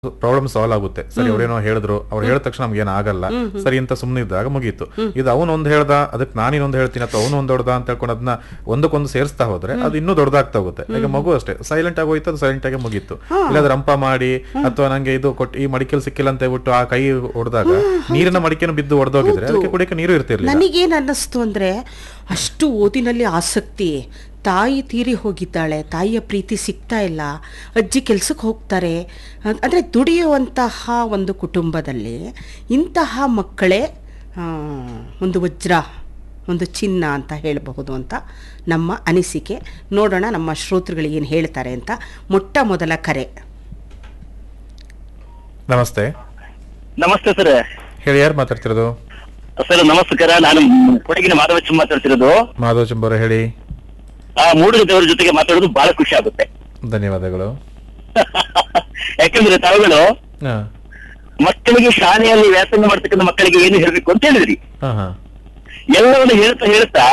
Problem solve ಆಗುತ್ತೆ ಸರಿ ಅವ್ರೇನೋ ಹೇಳಿದ್ರು ಅವ್ರು ಹೇಳಿದ ತಕ್ಷಣ ನಮ್ಗೆ ಏನು ಆಗಲ್ಲ ಸರಿ ಅಂತ ಸುಮ್ಮನೆ ಇದ್ದಾಗ ಮುಗೀತು ಇದು ಅವನು ಒಂದ್ ಹೇಳ್ದ ಅದಕ್ಕೆ ನಾನು ಇನ್ನೊಂದು ಹೇಳ್ತೀನಿ ಅಥವಾ ಅವನು ಒಂದ್ ದೊಡ್ಡದ ಅಂತ ಹೇಳ್ಕೊಂಡು ಅದನ್ನ ಒಂದಕ್ಕೊಂದು ಸೇರಿಸ್ತಾ ಹೋದ್ರೆ ಅದು ಇನ್ನೂ ದೊಡ್ಡದಾಗ್ತಾ ಹೋಗುತ್ತೆ ಈಗ ಮಗು ಅಷ್ಟೇ ಸೈಲೆಂಟ್ ಆಗಿ ಹೋಯ್ತು ಅದು ಸೈಲೆಂಟ್ ಆಗಿ ಮುಗೀತು ಇಲ್ಲಾದ್ರೆ ರಂಪ ಮಾಡಿ ಅಥವಾ ನಂಗೆ ಇದು ಕೊಟ್ಟು ಈ ಮಡಿಕೆಲ್ ಸಿಕ್ಕಿಲ್ಲ ಅಂತ ಹೇಳ್ಬಿಟ್ಟು ಆ ಕೈ ಹೊಡೆದಾಗ ನೀರಿನ ಮಡಿಕೆನು ಬಿದ್ದು ಹೊಡೆದೋಗಿದ್ರೆ ಅದಕ್ಕೆ ಕುಡಿಯಕ್ಕೆ ನೀರು ಇರ್ತಿರ್ಲಿಲ್ಲ ನನಗೇನು ಅನ್ನಿಸ್ತು ಅಂದರೆ ಅಷ್ಟು ಓದಿನಲ್ಲಿ ಆಸಕ್ತಿ ತಾಯಿ ತೀರಿ ಹೋಗಿದ್ದಾಳೆ ತಾಯಿಯ ಪ್ರೀತಿ ಸಿಗ್ತಾ ಇಲ್ಲ ಅಜ್ಜಿ ಕೆಲ್ಸಕ್ಕೆ ಹೋಗ್ತಾರೆ ಅಂದರೆ ದುಡಿಯುವಂತಹ ಒಂದು ಕುಟುಂಬದಲ್ಲಿ ಇಂತಹ ಮಕ್ಕಳೇ ಆ, ಒಂದು ವಜ್ರ ಒಂದು ಚಿನ್ನ ಅಂತ ಹೇಳಬಹುದು ಅಂತ ನಮ್ಮ ಅನಿಸಿಕೆ ನೋಡೋಣ ನಮ್ಮ ಶ್ರೋತೃಗಳು ಏನು ಹೇಳ್ತಾರೆ ಅಂತ ಮೊಟ್ಟ ಮೊದಲ ಕರೆ ನಮಸ್ತೆ ನಮಸ್ತೆ ಸರ್ ಹೇಳಿ ಯಾರು ಮಾತಾಡ್ತಿರೋದು ಸರ್ ನಮಸ್ಕಾರ ನಾನು ಕೊಡಗಿನ ಮಾಧವಚ್ಚ ಮಾತಾಡ್ತಿರೋದು ಮಾಧವ ಚಂಬರ ಹೇಳಿ ಆ ಮೂಡುಗದವರ ಜೊತೆಗೆ ಮಾತಾಡೋದು ಬಹಳ ಖುಷಿ ಆಗುತ್ತೆ ಧನ್ಯವಾದಗಳು ಯಾಕಂದ್ರೆ ತಾವುಗಳು ಹಾ ಮಕ್ಕಳಿಗೆ ಶಾಲೆಯಲ್ಲಿ ವ್ಯಾಸಂಗ ಮಾಡ್ತಕ್ಕಂಥ ಮಕ್ಕಳಿಗೆ ಏನು ಹೇಳ್ಬೇಕು ಅಂತ ಹೇಳಿದ್ರಿ ಹಾ ಹಾ ಎಲ್ಲವನ್ನು ಹೇಳ್ತಾ ಹೇಳ್ತಾ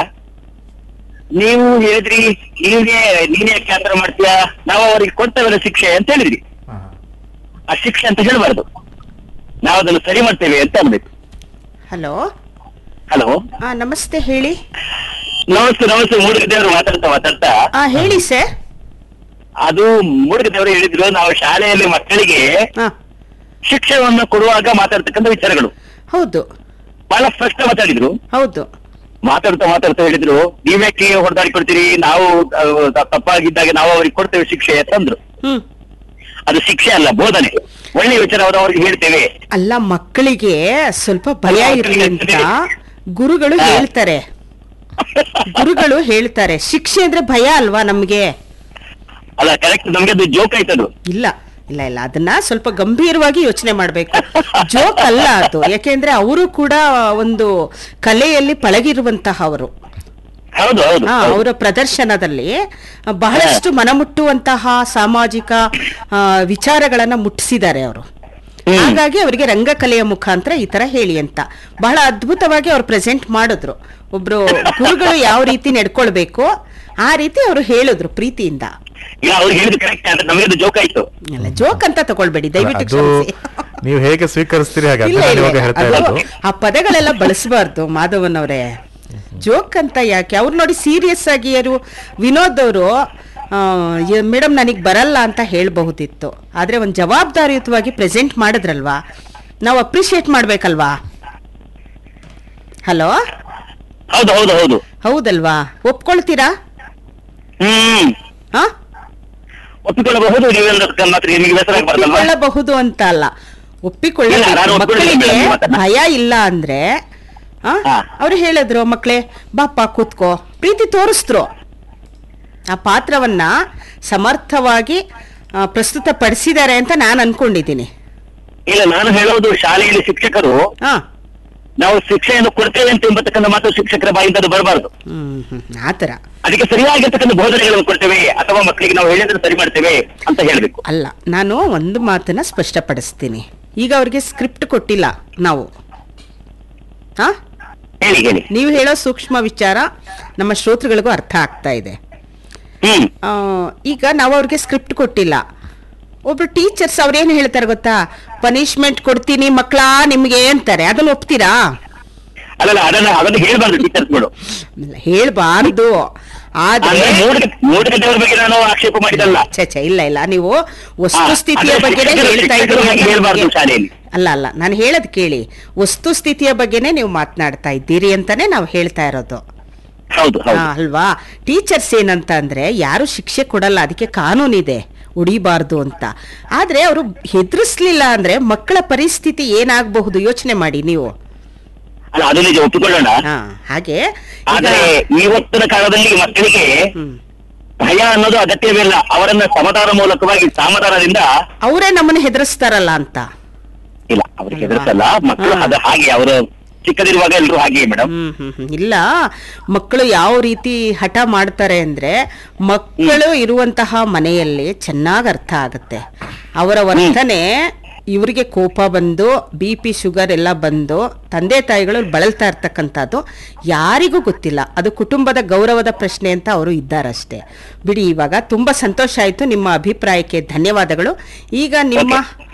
ನೀವು ಹೇಳಿದ್ರಿ ನೀನೇ ನೀನೇ ಯಾಕೆ ಆತರ ಮಾಡ್ತೀಯಾ ನಾವು ಅವರಿಗೆ ಕೊಡ್ತೇವಲ್ಲ ಶಿಕ್ಷೆ ಅಂತ ಹೇಳಿದ್ರಿ ಹಾ ಹಾ ಆ ಶಿಕ್ಷೆ ಅಂತ ಹೇಳಬಾರ್ದು ನಾವು ಅದನ್ನು ಸರಿ ಮಾಡ್ತೇವೆ ಅಂತ ಅನ್ಬೇಕು ಹಲೋ ಹಲೋ ಹಾಂ ನಮಸ್ತೆ ಹೇಳಿ ನಮಸ್ತೆ ನಮಸ್ತೆ ಮೂಡುಗದೇವರು ಮಾತಾಡ್ತಾ ಮಾತಾಡ್ತಾ ಹಾಂ ಹೇಳಿ ಸರ್ ಅದು ಮೂಡುಗದೇವರು ಹೇಳಿದ್ರು ನಾವು ಶಾಲೆಯಲ್ಲಿ ಮಕ್ಕಳಿಗೆ ಹಾಂ ಶಿಕ್ಷಣವನ್ನು ಕೊಡುವಾಗ ಮಾತಾಡ್ತಕ್ಕಂಥ ವಿಚಾರಗಳು ಹೌದು ಬಹಳ ಸ್ಪಷ್ಟ ಮಾತಾಡಿದ್ರು ಹೌದು ಮಾತಾಡ್ತಾ ಮಾತಾಡ್ತಾ ಹೇಳಿದ್ರು ನೀವ್ಯಾಕೆ ಹೊಡೆದಾಡಿ ಕೊಡ್ತೀರಿ ನಾವು ಅಹ್, ತ- ತಪ್ಪಾಗಿದ್ದಾಗ ನಾವು ಅವ್ರಿಗೆ ಕೊಡ್ತೇವೆ ಶಿಕ್ಷೆ ಅಂತಂದ್ರು ಹ್ಮ್ ಅದು ಶಿಕ್ಷೆ ಅಲ್ಲ ಬೋಧನೆ ಒಳ್ಳೆ ವಿಚಾರವನ್ನು ಅವ್ರಿಗೆ ಹೇಳ್ತೇವೆ ಅಲ್ಲ ಮಕ್ಕಳಿಗೆ ಸ್ವಲ್ಪ ಭಯ ಇರಲಿ ಅಂತ ಗುರುಗಳು ಹೇಳ್ತಾರೆ ಗುರುಗಳು ಹೇಳ್ತಾರೆ ಶಿಕ್ಷೆ ಅಂದ್ರೆ ಭಯ ಅಲ್ವಾ ನಮ್ಗೆ ಅಲ್ಲ ಕರೆಕ್ಟ್ ನಮ್ಗೆ ಅದು ಜೋಕ್ ಆಯ್ತದು ಇಲ್ಲ ಇಲ್ಲ ಇಲ್ಲ ಅದನ್ನ ಸ್ವಲ್ಪ ಗಂಭೀರವಾಗಿ ಯೋಚನೆ ಮಾಡ್ಬೇಕು ಜೋಕ್ ಅಲ್ಲ ಅದು ಯಾಕೆಂದ್ರೆ ಅವರು ಕೂಡ ಒಂದು ಕಲೆಯಲ್ಲಿ ಪಳಗಿರುವಂತಹವರು ಹೌದು ಹೌದು ಹಾ ಹೌದು. ಅವರ ಪ್ರದರ್ಶನದಲ್ಲಿ ಬಹಳಷ್ಟು ಮನಮುಟ್ಟುವಂತಹ ಸಾಮಾಜಿಕ ಆ, ವಿಚಾರಗಳನ್ನ ಮುಟ್ಟಿಸಿದ್ದಾರೆ ಅವರು ಹ್ಮ್. ಹಾಗಾಗಿ ಅವರಿಗೆ ರಂಗಕಲೆಯ ಮುಖಾಂತರ ಈ ತರ ಹೇಳಿ ಅಂತ ಬಹಳ ಅದ್ಭುತವಾಗಿ ಅವ್ರು ಪ್ರೆಸೆಂಟ್ ಮಾಡಿದ್ರು ಒಬ್ರು ಗುರುಗಳು ಯಾವ ರೀತಿ ನಡ್ಕೊಳ್ಬೇಕು ಆ ರೀತಿ ಅವರು ಹೇಳಿದ್ರು ಪ್ರೀತಿಯಿಂದ ಇಲ್ಲ ಅವ್ರು ಹೇಳಿದ್ರು ಕರೆಕ್ಟ್ ಆದ್ರೆ ನಮಗೆ ಅದು ಜೋಕ್ ಆಯ್ತು ಅಲ್ಲ ಜೋಕ್ ಅಂತ ತಗೊಳ್ಬೇಡಿ ದಯವಿಟ್ಟು ಅದು ಕ್ಷಮಿಸಿ ನೀವು ಹೇಗೆ ಸ್ವೀಕರಿಸ್ತೀರಿ ಹಾಗೆ ಇಲ್ಲ, ಅದನ್ನ ಇಲ್ಲ, ಇವಾಗ ಹೇಳ್ತಾ ಅದು ಇರೋದು ಆ ಪದಗಳೆಲ್ಲ ಬಳಸಬಾರ್ದು ಮಾಧವನ್ ಅವರೇ ಜೋಕ್ ಅಂತ ಯಾಕೆ ಅವ್ರು ನೋಡಿ ಸೀರಿಯಸ್ ಆಗಿ ಯಾರು ವಿನೋದ್ ಅವರು ಮೇಡಮ್ ನನಗೆ ಬರಲ್ಲ ಅಂತ ಹೇಳ್ಬಹುದಿತ್ತು ಆದ್ರೆ ಒಂದು ಜವಾಬ್ದಾರಿಯುತವಾಗಿ ಪ್ರೆಸೆಂಟ್ ಮಾಡಿದ್ರಲ್ವಾ ನಾವು ಅಪ್ರಿಷಿಯೇಟ್ ಮಾಡ್ಬೇಕಲ್ವಾ ಹಲೋ ಹೌದು ಹೌದು ಹೌದು ಹೌದಲ್ವಾ ಒಪ್ಕೊಳ್ತೀರಾ ಹ್ಮ್ ಹಾ ಒಪ್ಪಿಕೊಳ್ಳಬಹುದು ನೀವೆಲ್ಲ ಮಾತ್ರ ನಿಮಗೆ ಬೇಸರ ಆಗ್ಬಾರ್ದಲ್ವಾ ಒಪ್ಪಿಕೊಳ್ಳಬಹುದು ಅಂತ ಅಲ್ಲ ಇಲ್ಲ, ಒಪ್ಪಿಕೊಳ್ಳಬೇಕು ನಾನು ಒಪ್ಕೊಳ್ಳಿಲ್ಲ ಮಕ್ಕಳಿಗೆ ಮೇಡಮ್, ಇವತ್ತನ್ನ. ಭಯ ಇಲ್ಲ ಅಂದ್ರೆ ಹಾ. ಅವ್ರು ಹೇಳಿದ್ರು ಮಕ್ಕಳೇ ಬಾಪ ಕೂತ್ಕೋ ಪ್ರೀತಿ ತೋರಿಸಿದ್ರು ಆ ಪಾತ್ರವನ್ನ ಸಮರ್ಥವಾಗಿ ಆ, ಪ್ರಸ್ತುತಪಡಿಸಿದ್ದಾರೆ ಅಂತ ನಾನು ಅನ್ಕೊಂಡಿದ್ದೀನಿ ಇಲ್ಲ ನಾನು ಹೇಳೋದು ಶಾಲೆಯಲ್ಲಿ ಶಿಕ್ಷಕರು ಹಾ ನಾವು ಶಿಕ್ಷೆಯನ್ನು ಕೊಡ್ತೇವೆ ಅಂತ ಎಂಬತಕ್ಕಂಥ ಮಾತು ಶಿಕ್ಷಕರ ಬಾಯಿಂದ ಅದು ಬರಬಾರ್ದು ಹ್ಮ್ ಹ್ಮ್ ಆತರ ಅದಕ್ಕೆ ಸರಿಯಾಗಿರ್ತಕ್ಕಂಥ ಬೋಧನೆಗಳನ್ನು ಕೊಡ್ತೇವೆ ಅಥವಾ ಮಕ್ಕಳಿಗೆ ನಾವು ಹೇಳಿದ್ರೆ ಸರಿ ಮಾಡ್ತೇವೆ ಅಂತ ಹೇಳಬೇಕು ಅಲ್ಲ ನಾನು ಒಂದು ಮಾತನ್ನ ಸ್ಪಷ್ಟಪಡಿಸ್ತೀನಿ ಈಗ ಅವ್ರಿಗೆ ಸ್ಕ್ರಿಪ್ಟ್ ಕೊಟ್ಟಿಲ್ಲ ನಾವು ಹಾ ಹೇಳಿ ಹೇಳಿ ನೀವು ಹೇಳೋ ಸೂಕ್ಷ್ಮ ವಿಚಾರ ನಮ್ಮ ಶ್ರೋತೃಗಳಿಗೂ ಅರ್ಥ ಆಗ್ತಾ ಇದೆ ಹ್ಮ್ ಆ, ಈಗ ನಾವು ಅವ್ರಿಗೆ ಸ್ಕ್ರಿಪ್ಟ್ ಕೊಟ್ಟಿಲ್ಲ ಒಬ್ರು ಟೀಚರ್ಸ್ ಅವ್ರೇನು ಹೇಳ್ತಾರೆ ಗೊತ್ತಾ ಪನಿಷ್ಮೆಂಟ್ ಕೊಡ್ತೀನಿ ಮಕ್ಕಳಾ ನಿಮ್ಗೆ ಅಂತಾರೆ ಅದನ್ನ ಒಪ್ತೀರಾ ಅಲ್ಲಲ್ಲ ಅದನ್ನ ಅದನ್ನು ಹೇಳ್ಬಾರ್ದು ಟೀಚರ್ಸ್ಗಳು ಹೇಳ್ಬಾರ್ದು ಆದ್ರೆ ಅಂದ್ರೆ ಮೂಡಿಗೆ ಮೂಡಿಗೆ ದೇವರ ಬಗ್ಗೆ ನಾನು ಆಕ್ಷೇಪ ಮಾಡಿದಲ್ಲ ಛೆ ಛೆ ಇಲ್ಲ ಇಲ್ಲ ನೀವು ವಸ್ತುಸ್ಥಿತಿಯ ಅಂದ್ರೆ ಬಗ್ಗೆನೇ ಶಿಕ್ಷಕರು- ಹೇಳ್ತಾ ಇದ್ರು ಶಿಕ್ಷಕರು ಹಾಗೆ ಹೇಳ್ಬಾರ್ದು ಶಾಲೆಯಲ್ಲಿ. ಅಲ್ಲ ಅಲ್ಲ ನಾನು ಹೇಳದ್ ಕೇಳಿ ವಸ್ತುಸ್ಥಿತಿಯ ಬಗ್ಗೆನೇ ನೀವು ಮಾತನಾಡ್ತಾ ಇದ್ದೀರಿ ಅಂತಾನೆ ನಾವು ಹೇಳ್ತಾ ಇರೋದು ಹೌದು ಹೌದು ಹಾ, ಅಲ್ವಾ ಟೀಚರ್ಸ್ ಏನಂತ ಅಂದ್ರೆ ಯಾರು ಶಿಕ್ಷೆ ಕೊಡಲ್ಲ ಅದಕ್ಕೆ ಕಾನೂನಿದೆ ಉಡಿಬಾರ್ದು ಅಂತ ಆದ್ರೆ ಅವರು ಹೆದರ್ಸ್ಲಿಲ್ಲ ಅಂದ್ರೆ ಮಕ್ಕಳ ಪರಿಸ್ಥಿತಿ ಏನಾಗಬಹುದು ಯೋಚನೆ ಮಾಡಿ ನೀವು ಅಲ್ಲ ಅದು ನಿಜ ಒಪ್ಪಿಕೊಳ್ಳೋಣ ಹಾ ಹಾಗೆ ಈಗ ಆದ್ರೆ ಇವತ್ತಿನ ಕಾಲದಲ್ಲಿ ಮಕ್ಕಳಿಗೆ ಹ್ಮ್. ಭಯ ಅನ್ನೋದು ಅಗತ್ಯವಿಲ್ಲ ಅವರನ್ನ ಸಮಾಧಾನ ಮೂಲಕವಾಗಿ ಸಮಾಧಾನದಿಂದ ಅವರೇ ನಮ್ಮನ್ನ ಹೆದರ್ಸ್ತಾರಲ್ಲ ಅಂತ ಇಲ್ಲ ಅವ್ರಿಗೆ ಹೆದರ್ಸಲ್ಲ ಮಕ್ಕಳು ಹಾ. ಅದು ಹಾಗೆ ಅವರು ಚಿಕ್ಕದಿರುವಾಗ ಎಲ್ರು ಹಾಗೆ ಮೇಡಮ್ ಹ್ಮ್ ಹ್ಮ್ ಹ್ಮ್. ಇಲ್ಲ ಮಕ್ಕಳು ಯಾವ ರೀತಿ ಹಠ ಮಾಡ್ತಾರೆ ಅಂದ್ರೆ ಮಕ್ಕಳು ಇರುವಂತಹ ಮನೆಯಲ್ಲಿ ಚೆನ್ನಾಗಿ ಅರ್ಥ ಆಗುತ್ತೆ ಅವರ ವರ್ತನೆ ಇವರಿಗೆ ಕೋಪ ಬಂದು ಬಿ ಪಿ ಶುಗರ್ ಎಲ್ಲ ಬಂದು ತಂದೆ ತಾಯಿಗಳು ಬಳಲ್ತಾ ಇರ್ತಕ್ಕಂಥದ್ದು ಯಾರಿಗೂ ಗೊತ್ತಿಲ್ಲ ಅದು ಕುಟುಂಬದ ಗೌರವದ ಪ್ರಶ್ನೆ ಅಂತ ಅವರು ಇದ್ದಾರಷ್ಟೇ ಬಿಡಿ ಇವಾಗ ತುಂಬ ಸಂತೋಷ ಆಯಿತು ನಿಮ್ಮ ಅಭಿಪ್ರಾಯಕ್ಕೆ ಧನ್ಯವಾದಗಳು ಈಗ ನಿಮ್ಮ